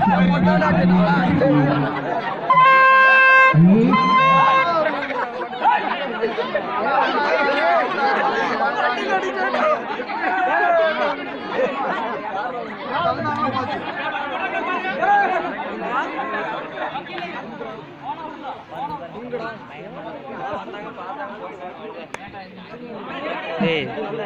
டேய்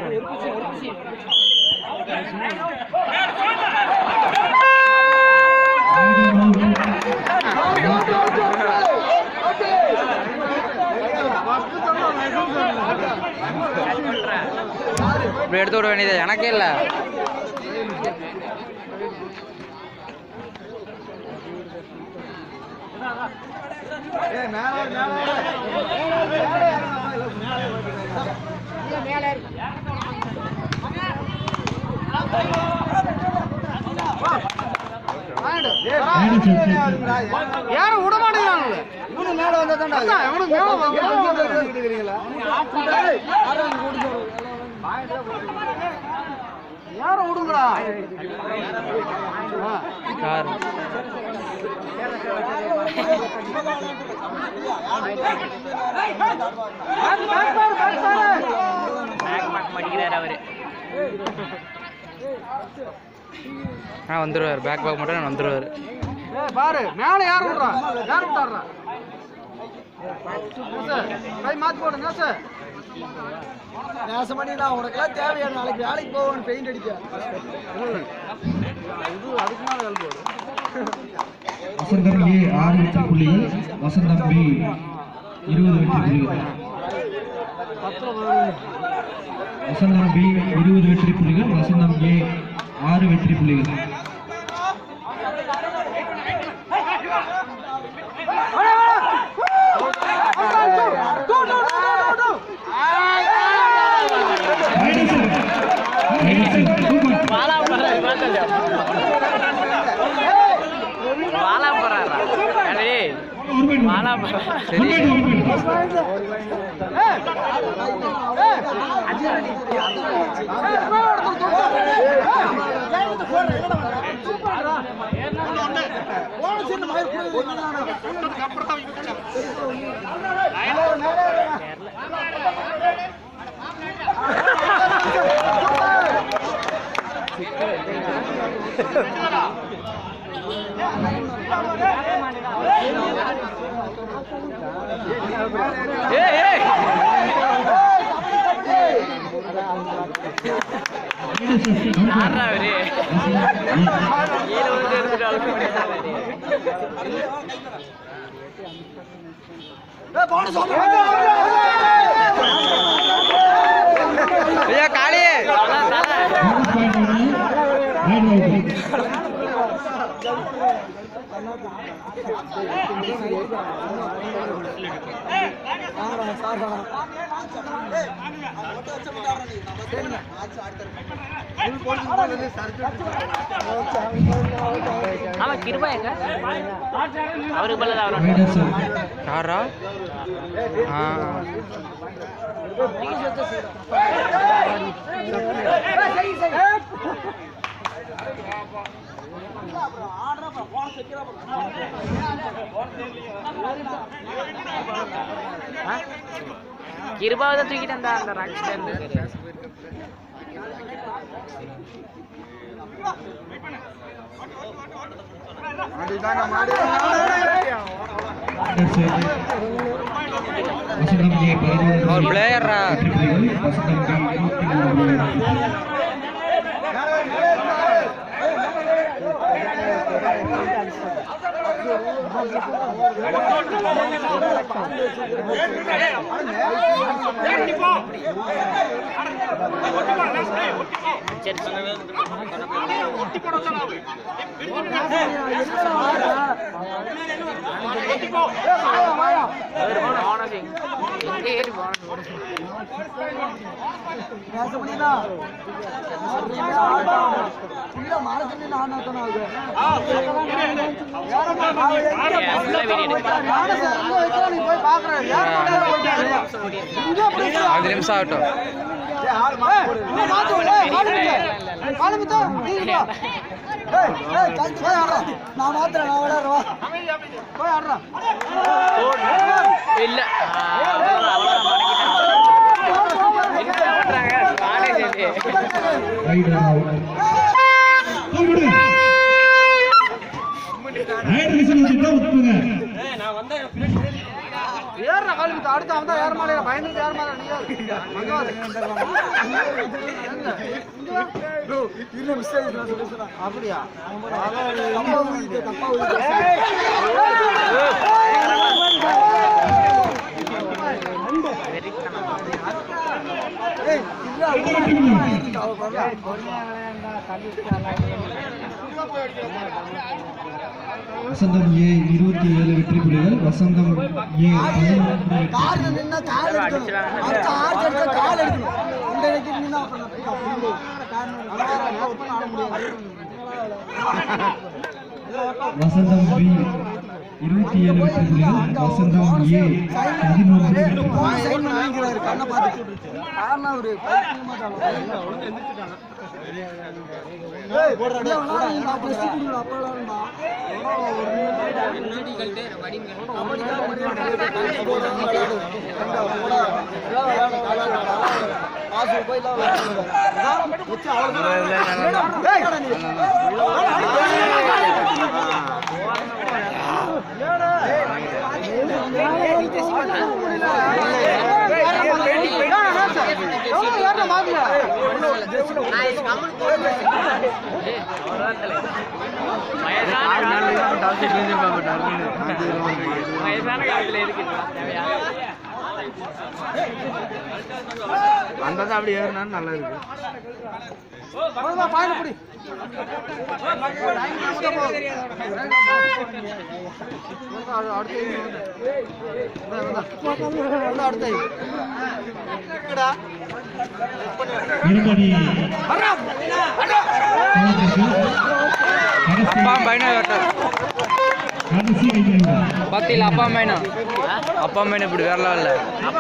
இப்படி எடுத்து விட வேண்டியது எனக்கே இல்லை யாரும் விட மாட்டேங்கிறானுங்க இவனு மேல வந்தா இவனு மேல யாரும் விடுங்கடா கார் ஆ வந்துடுவார் பேக் பேக் மட்டும் வந்துடுவார் ஏய், பாரு மேல யார் விடுறா யார் விட்டாடுறா கை மாத்தி போடு நேச நேசம் பண்ணி நான் உனக்கெல்லாம் தேவையான நாளைக்கு வேலைக்கு போகணும் பெயிண்ட் அடிக்க இது அதுக்கு மேல வேலை போடு வசந்தம் ஏ ஆறு வெற்றி புள்ளிகள் வசந்தம் பி இருபது வெற்றி புள்ளிகள் வசந்தம் பி இருபது வெற்றி புள்ளிகள் வசந்தம் ஏ ஆறு வெற்றி புள்ளிகள் வாழா போறாரா டேய் வாழா போறா சரி ஏய் ஏய் யாரா அவரு கீழே வந்து எடுத்துட்டு அழுக்க முடியாது ஐயா காளி ஆமா கிருபா எங்க அவருக்கு பதிலா அவரோட யாரா ஆ கிருபாவை தான் தூக்கிட்டு வந்தா அந்த ராக்ஸ்டர் இருந்து வசந்தம் ஏ பதினொன்று அவர் பிளேயர்ரா வெற்றி புள்ளிகள் வசந்தம் பி இருபத்தி மூணு புள்ளிகள் அஞ்சு நிமிஷம் ஆகட்டும் போய் ஆடுறா நான் மாத்திரம் நான் விளையாடுறவா போய் ஆடுறா இல்ல பண்றாங்க நானே சரி ரைட் அவுட் போடு ரைட் மிஷன் வந்து உட்புங்க ஏறுறா காலி முத்து அடுத்து அவன் தான் ஏற மாட்டேன் பயந்துட்டு ஏற மாட்டேன் நீ அப்படியா தப்பா ஊதிட்டு, தப்பா வசந்தம் ஏ இருபத்தி ஏழு வெற்றி புலிகள் வசந்தம் ஏ பதினொன்று வெற்றி கார்ல நின்னா கால் எடுக்கணும் அடுத்த ஆர்ச் அடிச்சா கால் எடுக்கணும் இந்த இடத்துக்கு நின்னா அப்புறம் ஆட முடியாது வசந்தம் பி இருபத்தி ஏழு வெற்றி புலிகள் வசந்தம் ஏ பதினொன்று வெற்றி புலிகள் சைன் பண்ணி வாங்கிக்கிறாரு கண்ணை பார்த்து காரணம் அவரு பைத்தியமா தான். ஏய், இல்ல, விளையாடுங்கடா, press கொடுங்கடா, அப்ப விளையாடுங்கடா. கபடிக்கா விளையாடு, கண்ணை போடாம விளையாடு. ஏண்டா, போடா. எல்லாம் விளையாடு, விளையாடுடா. காசு போய் எல்லாம் விளையாடுங்க. இதான் வச்சு அவ்வளவு ஏய், வயசான காலத்துல இருக்கு தேவையா அந்த அப்படி ஏறினாலும் நல்லா இருக்கு பாயிண்ட் பிடி அடுத்த இருபடி அப்பா பையனா கரெக்டாக கடைசி ஐந்து பத்தியில் அப்பா அம்மைனா அப்பா அம்மைனா இப்படி வேற லெவலில்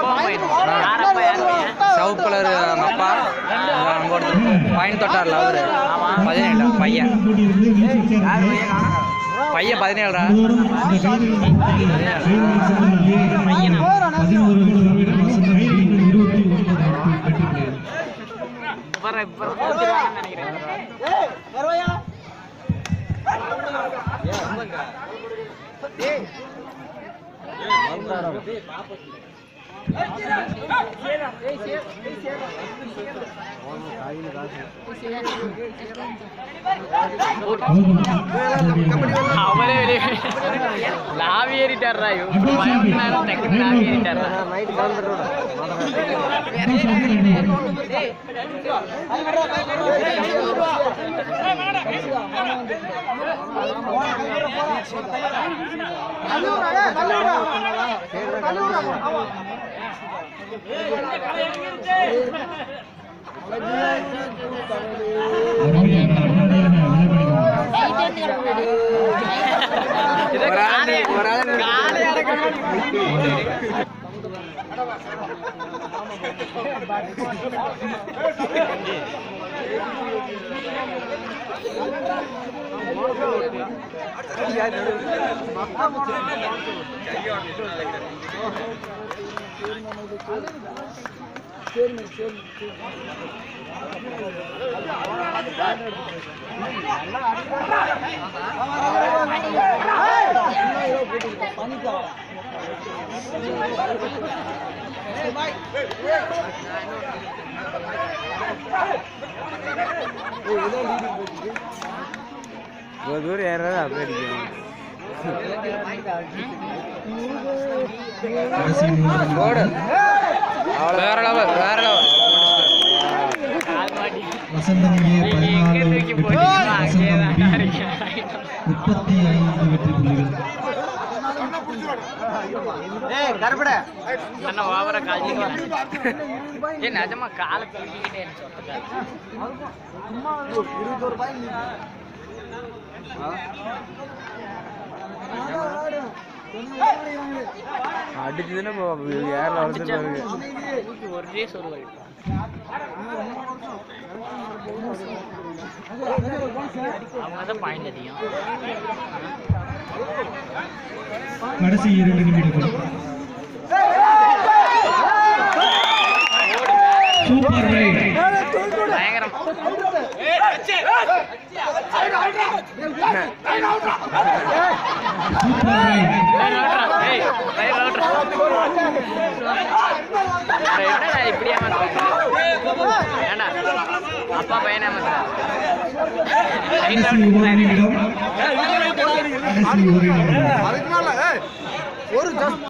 சவுப் கலர் அவங்க அப்பா நம்ம ஒருத்தர் பையன் தொட்டார்ல அவரு பதினேழு பையன் போட்டியிலிருந்து வீழ்ச்சி சேர்ந்து பையன் பதினேழுடா அதோடும் இந்த கைது பதினோரு வெற்றி வசந்தம் பி இருபத்தி ஒன்பது வெற்றி புலிகள் அவரே லாவி ஏறிட்டாரா டக்குனு லாவி ஏறிட்டாரா தூரம் ஏறாது அப்படியே அடிக்கணும் கடைசி மூன்று வேற லெவல் வேற லெவல் வசந்தம் ஏ பதினாலு வெற்றி புலிகள் வசந்தம் பி முப்பத்தி ஐந்து வெற்றி புள்ளிகள் ஏய் கருப்பட அண்ணா ஓவரா காய்ச்சிக்கலாம் ஏ நிஜமா காலை தூக்கிக்கிட்டே சும்மா இருபத்தோரு பாய் அடிச்சுதுன்னா ஏற ஒரே சொல்லுவாங்க அவங்க தான் பாயிண்ட் அதிகம் கடைசி இரண்டு நிமிடங்கள் சூப்பர் ரைட் பயங்கரம் சூப்பர் ரைட் ஏய், பயிர் விளையாடுறா. அட, என்னடா இப்படி ஏமாத்துற? ஏன்டா அப்பா பையன் ஏமாத்துற கடைசி ஒரு நிமிடம் கடைசி ஒரு நிமிடம் அதுக்கு மேல ஏய், ஒரு ஜஸ்ட்